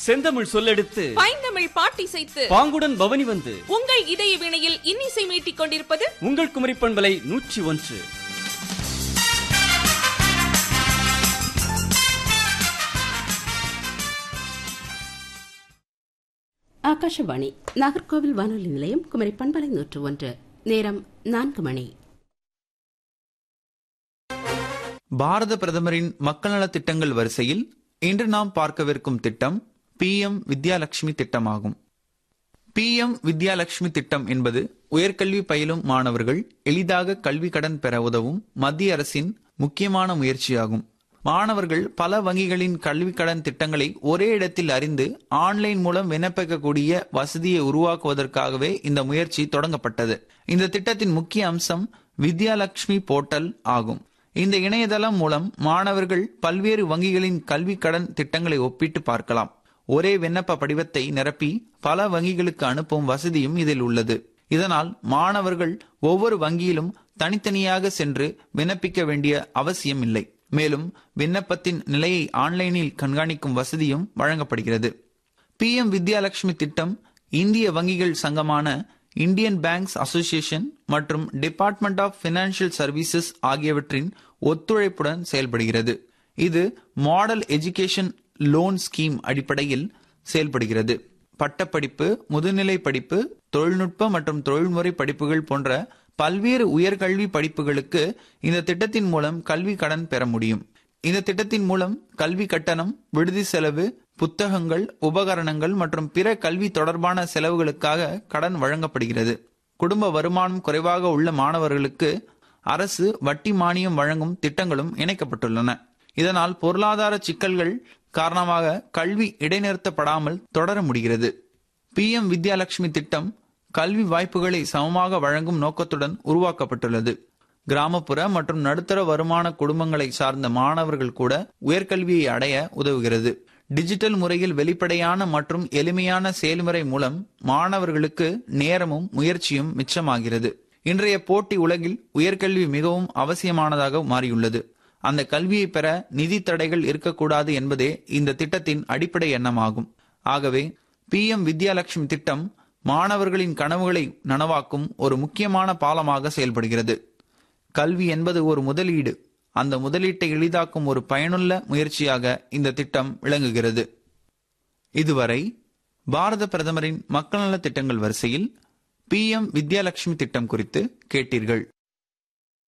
செந்தமிழ் சொல்லெடுத்து பைந்தமிழ் பாட்டிசைத்து பாங்குடன் பவனி வந்து உங்கள் இதய வினையில் இன்னிசை மீட்டிக் கொண்டிருப்பது உங்கள் குமரி பண்பலை நூற்றி ஒன்று ஆகாஷவாணி நாகர்கோவில் வானொலி நிலையம் குமரி பண்பலை நூற்று ஒன்று நேரம் நான்கு மணி பாரத பிரதமரின் மக்கள் நலத் திட்டங்கள் வரிசையில் இன்று நாம் பார்க்கவிருக்கும் திட்டம் பிஎம் வித்யாலட்சுமி திட்டமாகும் பிஎம் வித்யாலட்சுமி திட்டம் என்பது உயர்கல்வி பயிலும் மாணவர்கள் எளிதாக கல்வி கடன் பெற உதவும் மத்திய அரசின் முக்கியமான முயற்சியாகும் மாணவர்கள் பல வங்கிகளின் கல்வி கடன் திட்டங்களை ஒரே இடத்தில் அறிந்து ஆன்லைன் மூலம் விண்ணப்பிக்கக்கூடிய வசதியை உருவாக்குவதற்காகவே இந்த முயற்சி தொடங்கப்பட்டது இந்த திட்டத்தின் முக்கிய அம்சம் வித்யாலட்சுமி போர்ட்டல் ஆகும் இந்த இணையதளம் மூலம் மாணவர்கள் பல்வேறு வங்கிகளின் கல்வி கடன் திட்டங்களை ஒப்பிட்டு பார்க்கலாம் ஒரே விண்ணப்ப படிவத்தை நிரப்பி பல வங்கிகளுக்கு அனுப்பும் வசதியும் இதில் உள்ளது இதனால் மாணவர்கள் ஒவ்வொரு வங்கியிலும் தனித்தனியாக சென்று விண்ணப்பிக்க வேண்டிய அவசியம் இல்லை மேலும் விண்ணப்பத்தின் நிலையை ஆன்லைனில் கண்காணிக்கும் வசதியும் வழங்கப்படுகிறது பிஎம் வித்யாலட்சுமி திட்டம் இந்திய வங்கிகள் சங்கமான இந்தியன் பேங்க்ஸ் அசோசியேஷன் மற்றும் டிபார்ட்மெண்ட் ஆஃப் பினான்சியல் சர்வீசஸ் ஆகியவற்றின் ஒத்துழைப்புடன் செயல்படுகிறது இது மாடல் எஜுகேஷன் லோன் ஸ்கீம் அடிப்படையில் செயல்படுகிறது பட்டப்படிப்பு முதுநிலை படிப்பு தொழில்நுட்ப மற்றும் தொழில்முறை படிப்புகள் போன்ற பல்வேறு உயர்கல்வி படிப்புகளுக்கு இந்த திட்டத்தின் மூலம் கல்வி கடன் பெற முடியும் இந்த திட்டத்தின் மூலம் கல்வி கட்டணம் விடுதி செலவு புத்தகங்கள் உபகரணங்கள் மற்றும் பிற கல்வி தொடர்பான செலவுகளுக்காக கடன் வழங்கப்படுகிறது குடும்ப வருமானம் குறைவாக உள்ள மாணவர்களுக்கு அரசு வட்டி மானியம் வழங்கும் திட்டங்களும் இணைக்கப்பட்டுள்ளன இதனால் பொருளாதார சிக்கல்கள் காரணமாக கல்வி இடைநிறுத்தப்படாமல் தொடர முடிகிறது பிஎம் வித்யாலட்சுமி திட்டம் கல்வி வாய்ப்புகளை சமமாக வழங்கும் நோக்கத்துடன் உருவாக்கப்பட்டுள்ளது கிராமப்புற மற்றும் நடுத்தர வருமான குடும்பங்களை சார்ந்த மாணவர்கள் கூட உயர்கல்வியை அடைய உதவுகிறது டிஜிட்டல் முறையில் வெளிப்படையான மற்றும் எளிமையான செயல்முறை மூலம் மாணவர்களுக்கு நேரமும் முயற்சியும் மிச்சமாகிறது இன்றைய போட்டி உலகில் உயர்கல்வி மிகவும் அவசியமானதாக மாறியுள்ளது அந்த கல்வியை பெற நிதி தடைகள் இருக்கக்கூடாது என்பதே இந்த திட்டத்தின் அடிப்படை எண்ணமாகும் ஆகவே பிஎம் வித்யாலட்சுமி திட்டம் மாணவர்களின் கனவுகளை நனவாக்கும் ஒரு முக்கியமான பாலமாக செயல்படுகிறது கல்வி என்பது ஒரு முதலீடு அந்த முதலீட்டை எளிதாக்கும் ஒரு பயனுள்ள முயற்சியாக இந்த திட்டம் விளங்குகிறது இதுவரை பாரத பிரதமரின் மக்கள் நல திட்டங்கள் வரிசையில் பிஎம் வித்யாலட்சுமி திட்டம் குறித்து கேட்டீர்கள்